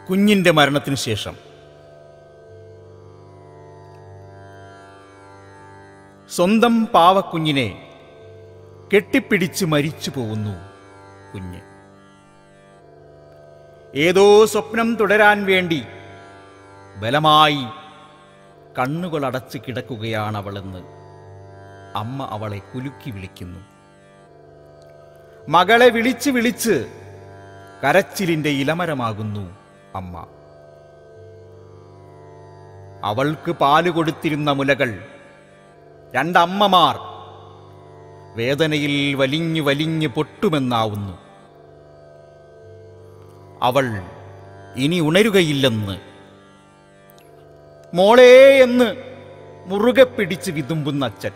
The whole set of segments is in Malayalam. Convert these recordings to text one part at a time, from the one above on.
കുഞ്ഞിന്റെ മരണത്തിന് ശേഷം സ്വന്തം പാവക്കുഞ്ഞിനെ കെട്ടിപ്പിടിച്ച് മരിച്ചു പോകുന്നു കുഞ്ഞ് ഏതോ സ്വപ്നം തുടരാൻ വേണ്ടി ബലമായി കണ്ണുകൾ അടച്ച് കിടക്കുകയാണ് അവളെന്ന് അമ്മ അവളെ കുലുക്കി വിളിക്കുന്നു മകളെ വിളിച്ച് വിളിച്ച് കരച്ചിലിന്റെ ഇലമരമാകുന്നു അമ്മ അവൾക്ക് പാല് കൊടുത്തിരുന്ന മുലകൾ രണ്ടമ്മമാർ വേദനയിൽ വലിഞ്ഞു വലിഞ്ഞു പൊട്ടുമെന്നാവുന്നു അവൾ ഇനി ഉണരുകയില്ലെന്ന് മോളേ എന്ന് മുറുകെ പിടിച്ച് വിതുമ്പുന്ന അച്ഛൻ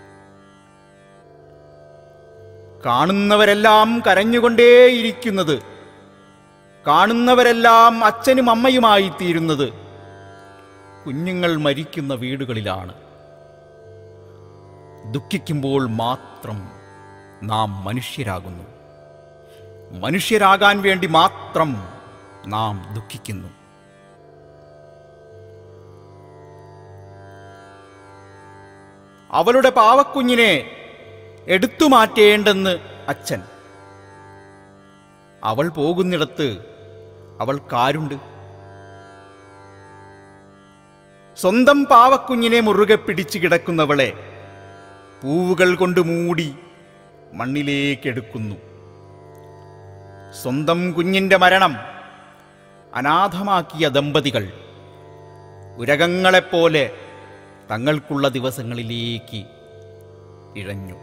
കാണുന്നവരെല്ലാം കരഞ്ഞുകൊണ്ടേയിരിക്കുന്നത് കാണുന്നവരെല്ലാം അച്ഛനും അമ്മയുമായി തീരുന്നത് കുഞ്ഞുങ്ങൾ മരിക്കുന്ന വീടുകളിലാണ് ദുഃഖിക്കുമ്പോൾ മാത്രം നാം മനുഷ്യരാകുന്നു മനുഷ്യരാകാൻ വേണ്ടി മാത്രം നാം ദുഃഖിക്കുന്നു അവളുടെ പാവക്കുഞ്ഞിനെ എടുത്തു മാറ്റേണ്ടെന്ന് അച്ഛൻ അവൾ പോകുന്നിടത്ത് അവൾ കാരുണ്ട് സ്വന്തം പാവക്കുഞ്ഞിനെ മുറുകെ പിടിച്ചു കിടക്കുന്നവളെ പൂവുകൾ കൊണ്ട് മൂടി മണ്ണിലേക്കെടുക്കുന്നു സ്വന്തം കുഞ്ഞിന്റെ മരണം അനാഥമാക്കിയ ദമ്പതികൾ ഉരകങ്ങളെപ്പോലെ തങ്ങൾക്കുള്ള ദിവസങ്ങളിലേക്ക് ഇഴഞ്ഞു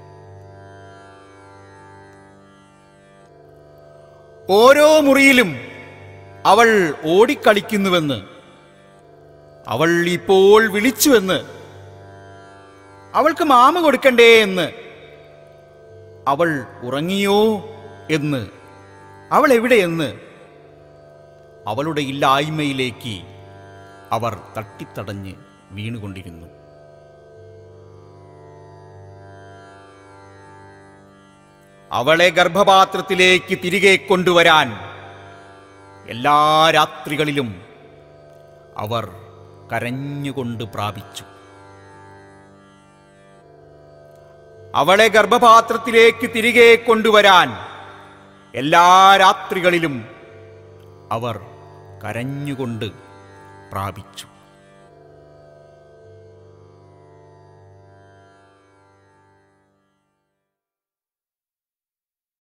ഓരോ മുറിയിലും അവൾ ഓടിക്കളിക്കുന്നുവെന്ന് അവൾ ഇപ്പോൾ വിളിച്ചുവെന്ന് അവൾക്ക് മാമ കൊടുക്കണ്ടേ എന്ന് അവൾ ഉറങ്ങിയോ എന്ന് അവൾ എവിടെയെന്ന് അവളുടെ ഇല്ലായ്മയിലേക്ക് അവർ തട്ടിത്തടഞ്ഞ് വീണുകൊണ്ടിരുന്നു അവളെ ഗർഭപാത്രത്തിലേക്ക് തിരികെ കൊണ്ടുവരാൻ എല്ലാ രാത്രികളിലും അവർ കരഞ്ഞുകൊണ്ട് പ്രാപിച്ചു അവളെ ഗർഭപാത്രത്തിലേക്ക് തിരികെ കൊണ്ടുവരാൻ എല്ലാ രാത്രികളിലും അവർ കരഞ്ഞുകൊണ്ട് പ്രാപിച്ചു